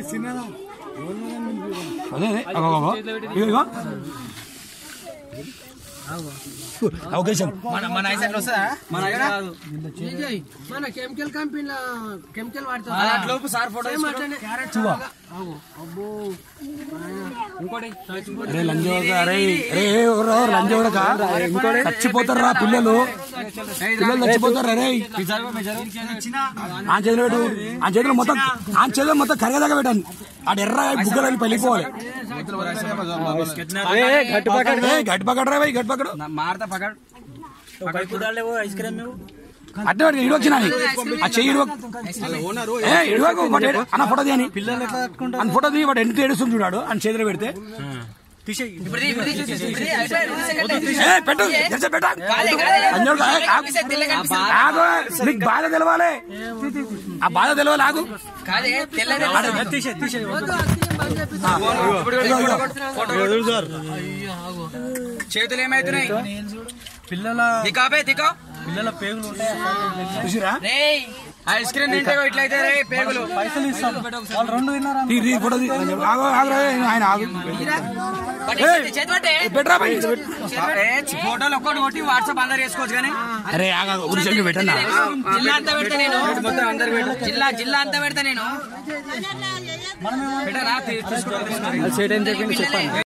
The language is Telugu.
అదే అదే అగో, అగో, అగో. ఇగో, ఇగో. అవకాశం మన మన ఐసెట్ వస్తుందా మన విజయ్, మన కెమికల్ కంపెనీల కెమికల్ వాడతాం లోపు సార్ ఫోటో సేమ్ అట్లనే. చూవా ఆగు. అబ్బో అరే లంజోడక అరే అరే ఎవరో లంజోడక చచ్చిపోతారు రా పిల్లలు పిల్లలు చచ్చిపోతారు అరే ఆ చేతిలో పెట్టు ఆ చేతిలో మొత్తం ఆ చేతిలో మొత్తం కరగదాకా పెట్టండి ఆడ ఎర్ర బుగ్గలు వెళ్ళి పెళ్ళిపోవాలి ఏ, గట్టి పక్కడరా భయ్ గట్టి పక్కడు మారతా పకడ్ అట్టే ఇడు వచ్చిన ఆ చెయ్యి ఇడువకు. ఏ ఇడువకు వాడు ఏడు- అన్న ఫోటో తీయని అన్న ఫోటో తీ వాడు ఎంత ఏడుస్తుంది చూడాడు అని చేతిలో పెడితే ఇప్పుడు ఇప్పుడు ఇప్పుడు ఏ పెట్టు తెరిచి పెట్టు. అంజోడు, ఏ, ఆగు. ఆగు. నీకు బాధ తెలవాలి ఆ బాధ తెలవాలి ఆగు కాదే తెల్లదే వద్దు, అత్తియం బంద్ చేపిస్తా. అయ్యో, ఆగు. చేతులు ఏమైతున్నాయి పిల్లల దికాపే దికా పిల్లల పేగులు ఉంటాయి చూసిరా రే ఐస్ క్రీమ్ తింటే ఇట్లయితే రే పేగులు పైసలు ఇస్తాం వాళ్ళు రెండు తిన్నారా తీ, తీ, ఫోటో తీ. ఆగు ఆగు రే, ఆయన ఆగు పట్టి, చేతి పట్టే ఏ, పెట్టరా భయ్. ఏ, ఫోటోలు ఒక్కటి కొట్టి వాట్సాప్ అందరు చేసుకోవచ్చు కానీ అరే ఆగా ఊరి చెల్లి పెట్టన్నా జిల్లా అంతా పెడతా నేను మొత్తం అందరు పెట్టు జిల్లా జిల్లా అంతా పెడతా నేను పెట్టరా తీ- తీసుకో, తీసుకో.